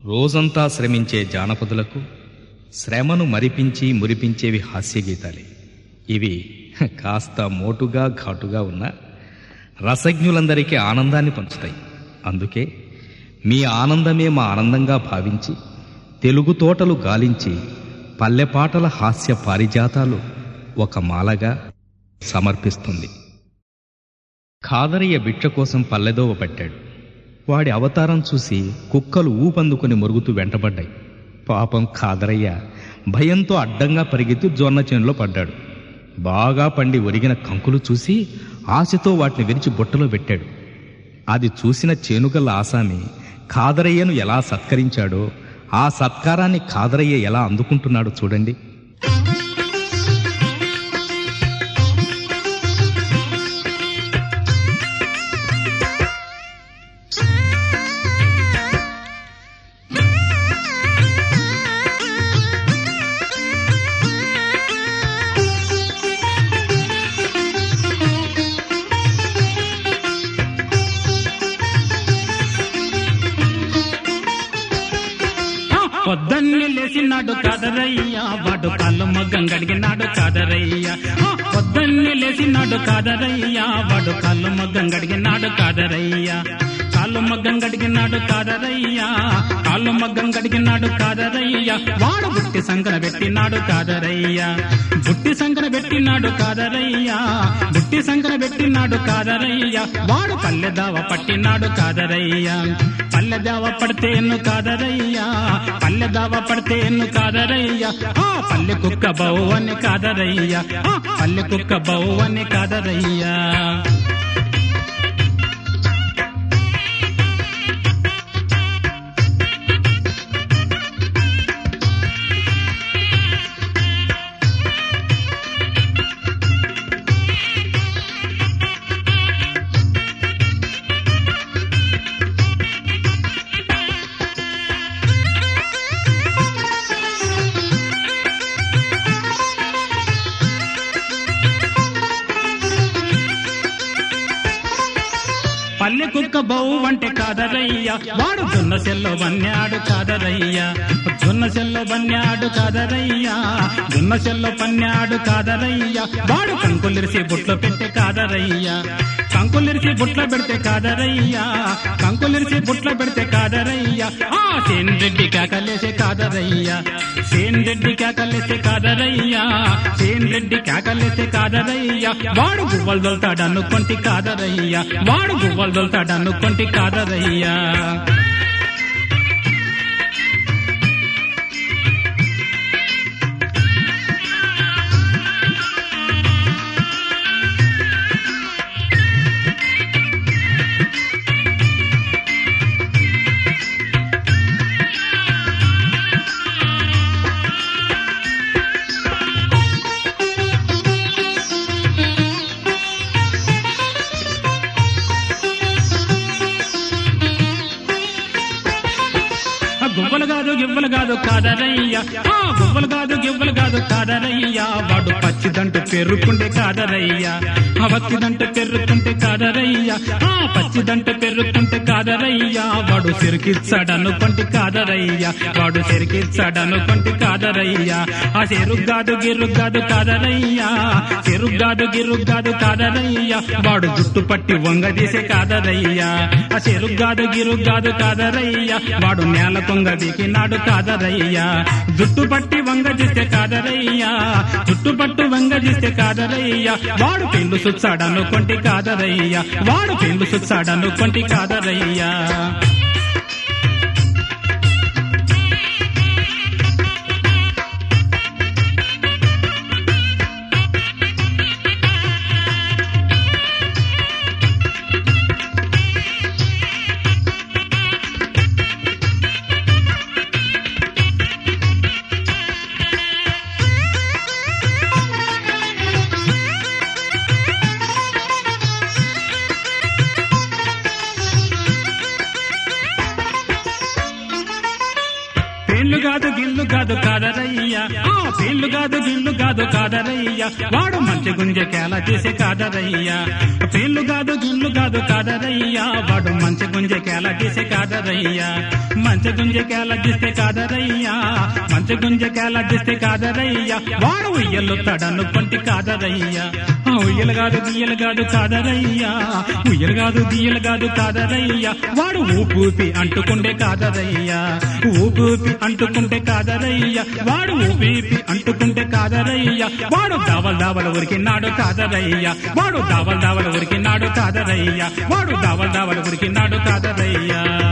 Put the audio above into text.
రోజంతా శ్రమించే జానపదులకు శ్రమను మరిపించి మురిపించేవి హాస్యగీతాలే ఇవి హ, కాస్త మోటుగా ఘాటుగా ఉన్న రసజ్ఞులందరికీ ఆనందాన్ని పంచుతాయి అందుకే మీ ఆనందమే మా ఆనందంగా భావించి తెలుగు తోటలు గాలించి పల్లెపాటల హాస్య పారిజాతాలు ఒక మాలగా సమర్పిస్తుంది ఖాదరయ్య బిట్ట కోసం పల్లెదోవ పట్టాడు వాడి అవతారం చూసి కుక్కలు ఊపందుకుని మురుగుతూ వెంటబడ్డాయి పాపం ఖాదరయ్య భయంతో అడ్డంగా పరిగెత్తి జొన్న చేనులో పడ్డాడు బాగా పండి ఒరిగిన కంకులు చూసి ఆశతో వాటిని విరిచి బుట్టలో పెట్టాడు అది చూసిన చేనుగల్ల ఆసామి ఖాదరయ్యను ఎలా సత్కరించాడో ఆ సత్కారాన్ని ఖాదరయ్య ఎలా అందుకుంటున్నాడో చూడండి పొద్దున్నే లేచినాడు కాదరయ్య వాడు కాళ్ళు మగ్గం గడిగినాడు కాదరయ్య ఆ, పొద్దున్నే లేచినాడు కాదరయ్య వాడు కాళ్ళు మగ్గం గడిగినాడు కాదరయ్య కాళ్ళు మగ్గం గడిగినాడు కాదరయ్య కాళ్ళు మగ్గం గడిగినాడు కాదరయ్య వాడు బుట్టి సంకన పెట్టినాడు కాదరయ్య బుట్టి సంకన పెట్టినాడు కాదరయ్య బుట్టి సంకన పెట్టినాడు కాదరయ్య వాడు పల్లె దావ పట్టినాడు కాదరయ్య పల్లె దావ పడితేను కాదరయ్యా పల్లె దావ పడితేను కాదరయ్యా ఆ పల్లె కుక్క బౌ అని కాదరయ్యా ఆ పల్లె కుక్క బౌ అని కాదరయ్యా పల్లె కుక్క బౌ అంటే కాదరయ్య వాడు జొన్న సెల్లో బన్యాడు కాదరయ్య జొన్న సెల్లో బన్యాడు కాదరయ్య జొన్న సెల్లో పన్యాడు కాదరయ్య వాడు కంకులిరిసి బుట్లో పెట్టే కాదరయ్య కంకులిరిసి బుట్లో పెడితే కాదరయ్య కంకులిరిసి బుట్లో పెడితే కాదరయ్య ఆ సేన్ రెడ్డి కేకలేసే కాదరయ్య సేన్ రెడ్డి కేకలేసే కాదరయ్య సేన్ రెడ్డి కేకలేసే కాదరయ్య వాడు గువ్వలు దొల్తాడు అనుకుంటి కాదరయ్య వాడు గువ్వలు దొల్తాడు అనుకుంటి కాదరయ్యా ఆ గువ్వలు కాదు గివ్వలు కాదు కాదరయ్య ఆ గువ్వలు కాదు గివ్వలు కాదు కాదరయ్య వాడు పచ్చిదంటు పెరుక్కుంటే కాదరయ్య ఆ పచ్చిదంటు పెరుక్కుంటే కాదరయ్య ఆ పచ్చిదంటు పెరుక్కుంటే కాదరయ్య వాడు సిరికిచ్చాడనుకుంటే కాదరయ్య వాడు సిరికిచ్చాడనుకుంటే కాదరయ్య ఆ చెరుగ్గాదు గిరుగ్గాదు కాదరయ్య చెరుగ్గాదు గిరుగ్గాదు కాదరయ్య వాడు జుట్టు పట్టి వంగదీసే కాదరయ్య ఆ చెరుగ్గాదు గిరుగ్గాదు కాదరయ్య వాడు నేల కొంగ దిగినాడు కాదరయ్యా జుట్టు పట్టి వంగ చేస్తే కాదరయ్యా జుట్టు పట్టు వంగ చేస్తే కాదరయ్యా వాడు పెండు సుచ్చాడనుకుంటే కాదరయ్యా వాడు పెండు సుచ్చాడనుకుంటే కాదరయ్యా పెళ్ళు కాదు గిల్లు కాదు కాదరయ్యా ఆ పేర్లు కాదు గిళ్ళు కాదు కాదరయ్యా వాడు మంచి గుంజకేలా చేసే కాదరయ్యా పేర్లు కాదు గిళ్ళు కాదు కాదరయ్యా వాడు మంచి గుంజకేలా చేసే కాదరయ్యా మంచి గుంజకేలా చేస్తే కాదరయ్యా మంచి గుంజకేలా చేస్తే కాదరయ్యా వాడు ఉయ్యలు తడను పంటి కాదరయ్యా ఆ ఉయ్యలు కాదు దియ్యలు కాదు కాదరయ్యా ఉయ్యలు కాదు దియ్యలు కాదు కాదరయ్యా వాడు ఊపూపి అంటుకుండే కాదరయ్యా ఊపూపి అంటుకుంటే కాదరయ్యా వాడు ఊపీపి అంటుకుంటే కాదరయ్యా వాడు దావల్ దావల ఉరికినాడు కాదరయ్యా వాడు దావల్ దావల ఉరికినాడు కాదరయ్యా వాడు దావల్ దావల ఉరికినాడు కాదరయ్యా